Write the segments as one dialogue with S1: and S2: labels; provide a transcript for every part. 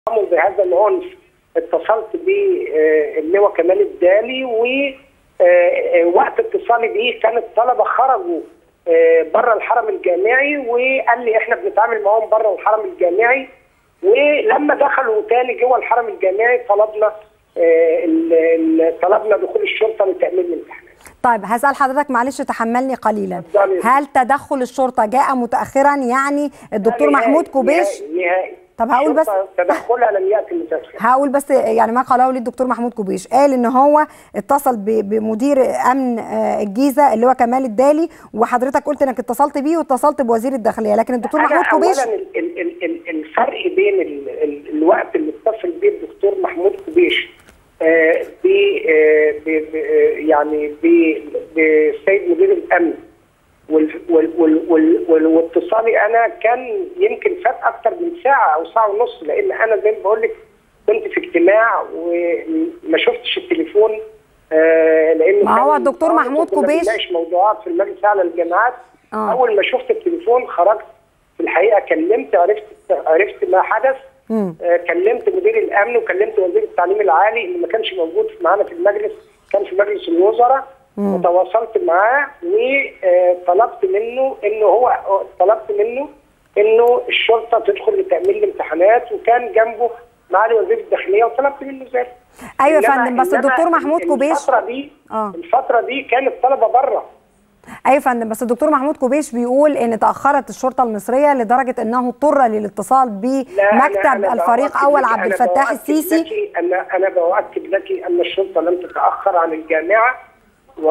S1: قاموا بهذا العنف اتصلت باللواء كمال الدالي ووقت اتصالي بيه كان الطلبه خرجوا بره الحرم الجامعي وقال لي احنا بنتعامل معاهم بره الحرم الجامعي ولما دخلوا تاني جوه الحرم الجامعي طلبنا طلبنا دخول الشرطه لتامين الامتحانات.
S2: طيب هسأل حضرتك معلش تحملني قليلا
S1: اتفضلي.
S2: هل تدخل الشرطة جاء متأخرا يعني الدكتور
S1: نهائي-
S2: محمود كوبيش
S1: نهائي, نهائي.
S2: طب هقول بس-
S1: الشرطة تدخلها لم ياتي متاخر
S2: هقول بس يعني ما قاله لي الدكتور محمود كوبيش قال ان هو اتصل ب- بمدير امن آه، الجيزه اللي هو كمال الدالي وحضرتك قلت انك اتصلت بيه واتصلت بوزير الداخليه لكن الدكتور
S1: أنا
S2: محمود كوبيش
S1: اولا ال- ال- ال- ال- الفرق بين ال- ال- الوقت اللي اتصل بيه الدكتور محمود كوبيش آه، ب آه، ب- ب- آه، يعني ب- بالسيد مدير الامن وال- وال- وال- وال- وال- واتصالي انا كان يمكن فات اكتر من ساعه او ساعه ونص لان انا زي ما بقول لك كنت في اجتماع وما شفتش التليفون آه، لانه
S2: ما هو
S1: كان-
S2: الدكتور
S1: آه،
S2: محمود
S1: كنا
S2: كوبيش-
S1: بنناقش موضوعات في المجلس الاعلى للجامعات
S2: آه.
S1: اول ما شفت التليفون خرجت في الحقيقه كلمت عرفت عرفت ما حدث
S2: مم.
S1: آه، كلمت مدير الامن وكلمت وزير التعليم العالي اللي ما كانش موجود معانا في المجلس كان في مجلس الوزراء وتواصلت معاه وطلبت منه انه هو طلبت منه انه الشرطه تدخل لتامين الامتحانات وكان جنبه معالي وزير الداخليه وطلبت منه ذلك
S2: ايوه يا
S1: إنما-
S2: فندم بس
S1: إنما
S2: الدكتور محمود كوبيش
S1: الفتره دي
S2: آه.
S1: الفتره دي كان الطلبه بره
S2: ايوه يا فندم بس الدكتور محمود كوبيش بيقول ان تاخرت الشرطه المصريه لدرجه انه اضطر للاتصال
S1: لا، أنا-
S2: بمكتب
S1: أنا
S2: الفريق
S1: بؤكد
S2: اول
S1: لك-
S2: عبد
S1: أنا
S2: الفتاح
S1: بؤكد
S2: السيسي
S1: لك أنا أنا بؤكد لك أن الشرطة لم تتأخر عن الجامعة و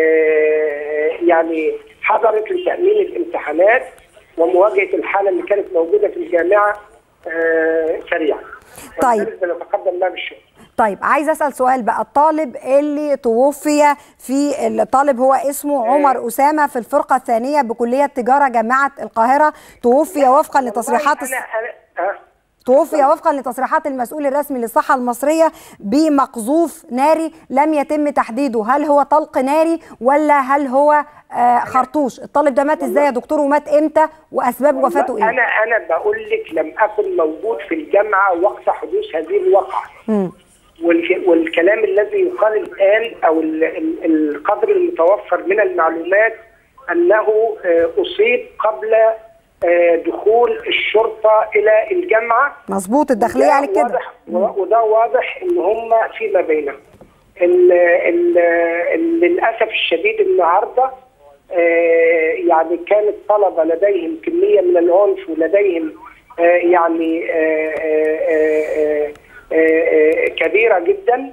S1: آه، يعني حضرت لتأمين الامتحانات ومواجهة الحالة اللي كانت موجودة في الجامعة آه، سريعا.
S2: طيب.
S1: ولذلك نتقدم لها بالشكر.
S2: طيب عايز اسال سؤال بقى الطالب اللي توفي في الطالب هو اسمه عمر اسامه في الفرقه الثانيه بكليه تجاره جامعه القاهره توفي وفقا لتصريحات
S1: والله
S2: الس-
S1: أنا أنا آه.
S2: توفي وفقا لتصريحات المسؤول الرسمي للصحه المصريه بمقذوف ناري لم يتم تحديده هل هو طلق ناري ولا هل هو آه خرطوش الطالب ده مات ازاي يا دكتور ومات امتى واسباب وفاته ايه
S1: انا انا بقول لك لم اكن موجود في الجامعه وقت حدوث هذه الواقعه
S2: مم.
S1: والك- والكلام الذي يقال الان او ال- ال- القدر المتوفر من المعلومات انه آه، اصيب قبل آه، دخول الشرطه الى الجامعه
S2: مظبوط الداخليه
S1: وده
S2: قالت كده
S1: واضح وده واضح ان هم فيما بينهم ال- ال- ال- للاسف الشديد النهارده آه، يعني كان الطلبه لديهم كميه من العنف ولديهم آه، يعني آه، آه، آه، آه، آه، كبيره جدا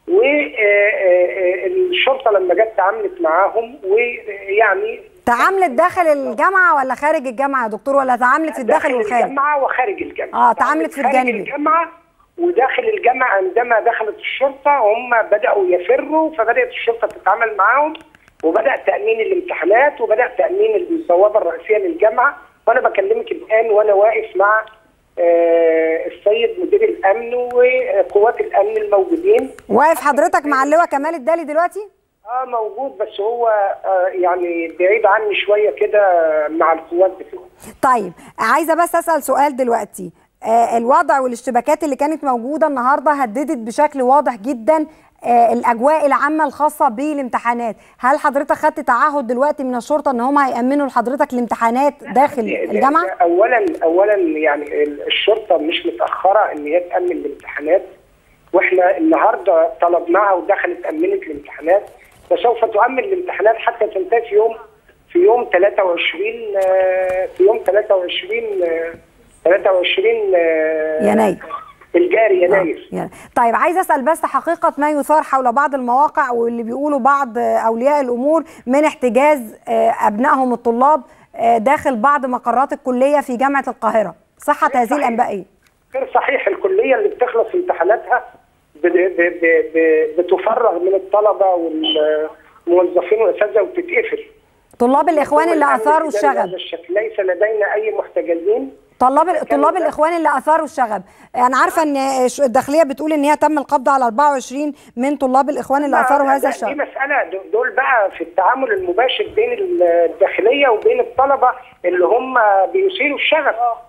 S1: والشرطه لما جت تعاملت معاهم ويعني
S2: تعاملت داخل الجامعه ولا خارج الجامعه يا دكتور ولا تعاملت في الداخل والخارج
S1: الجامعه وخارج الجامعه
S2: آه، تعاملت في
S1: خارج
S2: الجانبين.
S1: الجامعه وداخل الجامعه عندما دخلت الشرطه هم بداوا يفروا فبدات الشرطه تتعامل معاهم وبدا تامين الامتحانات وبدا تامين البوابه الرئيسيه للجامعه وانا بكلمك الان وانا واقف مع آه، السيد مدير الامن وقوات الامن الموجودين
S2: واقف حضرتك مع اللواء كمال الدالي دلوقتي
S1: اه موجود بس هو آه يعني بعيد عني شويه كده مع القوات بتوعه
S2: طيب عايزه بس اسال سؤال دلوقتي آه الوضع والاشتباكات اللي كانت موجوده النهارده هددت بشكل واضح جدا آه الاجواء العامه الخاصه بالامتحانات هل حضرتك خدت تعهد دلوقتي من الشرطه ان هم هيامنوا لحضرتك الامتحانات داخل الجامعه
S1: اولا اولا يعني الشرطه مش متاخره ان هي تامن الامتحانات واحنا النهارده طلبناها ودخلت امنت الامتحانات وسوف تؤمن الامتحانات حتى تنتهي في يوم في يوم 23 آه، في يوم 23 آه، 23 آه،
S2: يناير.
S1: الجاري يناير
S2: يعني طيب عايز اسال بس حقيقه ما يثار حول بعض المواقع واللي بيقولوا بعض آه، اولياء الامور من احتجاز آه، ابنائهم الطلاب آه، داخل بعض مقرات الكليه في جامعه القاهره صحه هذه
S1: صحيح.
S2: الانباء ايه
S1: غير صحيح الكليه اللي بتخلص امتحاناتها ب- ب- ب- ب- بتفرغ من الطلبه والموظفين والاساتذه وبتتقفل
S2: طلاب الاخوان اللي
S1: والأمن
S2: اثاروا
S1: الإداري بهذا
S2: الشغب
S1: الشكل ليس لدينا اي محتجزين
S2: طلاب طلاب
S1: ده-
S2: الاخوان اللي اثاروا الشغب انا عارفه ان ش- الداخليه بتقول ان هي تم القبض على 24 من طلاب الاخوان اللي اثاروا هذا
S1: لا، دي
S2: الشغب
S1: مساله د- دول بقى في التعامل المباشر بين الداخليه وبين الطلبه اللي هم بيثيروا الشغب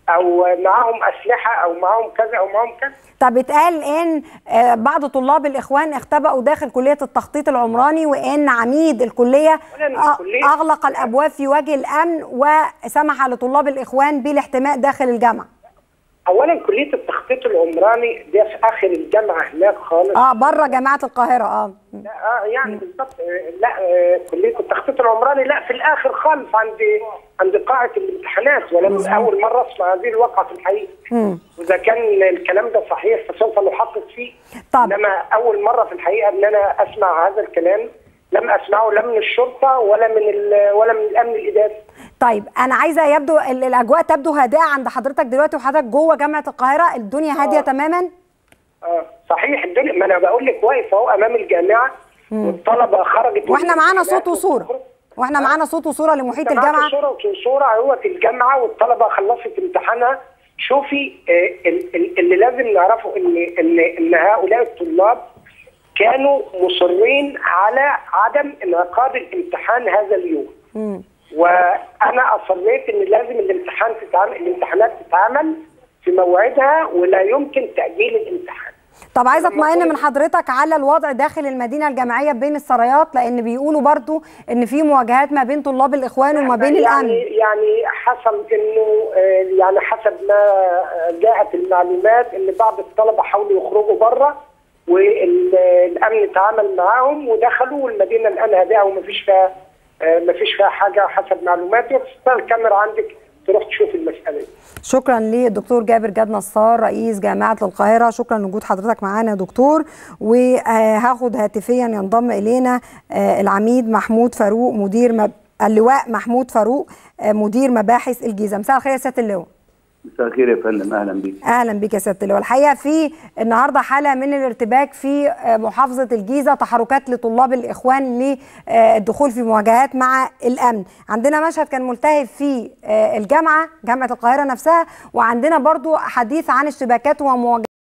S1: او معاهم اسلحه او معاهم كذا او معاهم كذا
S2: طب اتقال ان آه، بعض طلاب الاخوان اختبأوا داخل كليه التخطيط العمراني وان عميد الكليه
S1: أولاً
S2: أ-
S1: الكلية-
S2: اغلق الابواب في وجه الامن وسمح لطلاب الاخوان بالاحتماء داخل الجامعه
S1: اولا كليه التخطيط العمراني دي في اخر الجامعه هناك خالص
S2: اه بره جامعه القاهره اه
S1: لا اه يعني بالظبط آه، لا آه، كليه التخطيط العمراني لا في الاخر خالص عند عند قاعه الامتحانات ولم اول مره اسمع هذه الواقعه في الحقيقه واذا كان الكلام ده صحيح فسوف نحقق فيه
S2: طب.
S1: انما اول مره في الحقيقه ان انا اسمع هذا الكلام لم اسمعه لا من الشرطه ولا من ال- ولا من الامن الاداري
S2: طيب انا عايزه يبدو ال- الاجواء تبدو هادئه عند حضرتك دلوقتي وحضرتك جوه جامعه القاهره الدنيا هاديه تماما
S1: اه صحيح الدنيا ما انا بقول لك واقف اهو امام الجامعه والطلبه خرجت
S2: واحنا
S1: من
S2: معانا صوت
S1: الامتحانات
S2: وصوره واحنا معانا صوت وصوره لمحيط
S1: معاك
S2: الجامعه
S1: صوره وصوره اهوت الجامعه والطلبه خلصت امتحانها شوفي آه، ال- ال- اللي لازم نعرفه ان ان ان هؤلاء الطلاب كانوا مصرين على عدم انعقاد الامتحان هذا اليوم وانا اصريت ان لازم الامتحان تتعمل الامتحانات تتعمل في موعدها ولا يمكن تاجيل الامتحان
S2: طب عايزه
S1: لما
S2: اطمئن
S1: كنت-
S2: من حضرتك على الوضع داخل المدينه الجامعيه بين السرايات لان بيقولوا برضو ان في مواجهات ما بين طلاب الاخوان وما بين
S1: يعني
S2: الامن
S1: يعني حصل انه آه، يعني حسب ما آه، جاءت المعلومات ان بعض الطلبه حاولوا يخرجوا بره والامن تعامل معاهم ودخلوا والمدينه الان هادئه ومفيش فيها آه، مفيش فيها حاجه حسب معلوماتي وتستطيع الكاميرا عندك تروح تشوف المساله دي.
S2: شكرا للدكتور جابر جاد نصار رئيس جامعه القاهره شكرا لوجود حضرتك معانا يا دكتور وهاخد هاتفيا ينضم الينا آه، العميد محمود فاروق مدير مب... اللواء محمود فاروق آه، مدير مباحث الجيزه مساء الخير يا سياده اللواء
S3: مساء الخير يا فندم اهلا بيك
S2: اهلا بك يا سياده اللواء الحقيقه في النهارده حاله من الارتباك في آه، محافظه الجيزه تحركات لطلاب الاخوان للدخول في مواجهات مع الامن عندنا مشهد كان ملتهب في آه، الجامعه جامعه القاهره نفسها وعندنا برضو حديث عن اشتباكات ومواجهات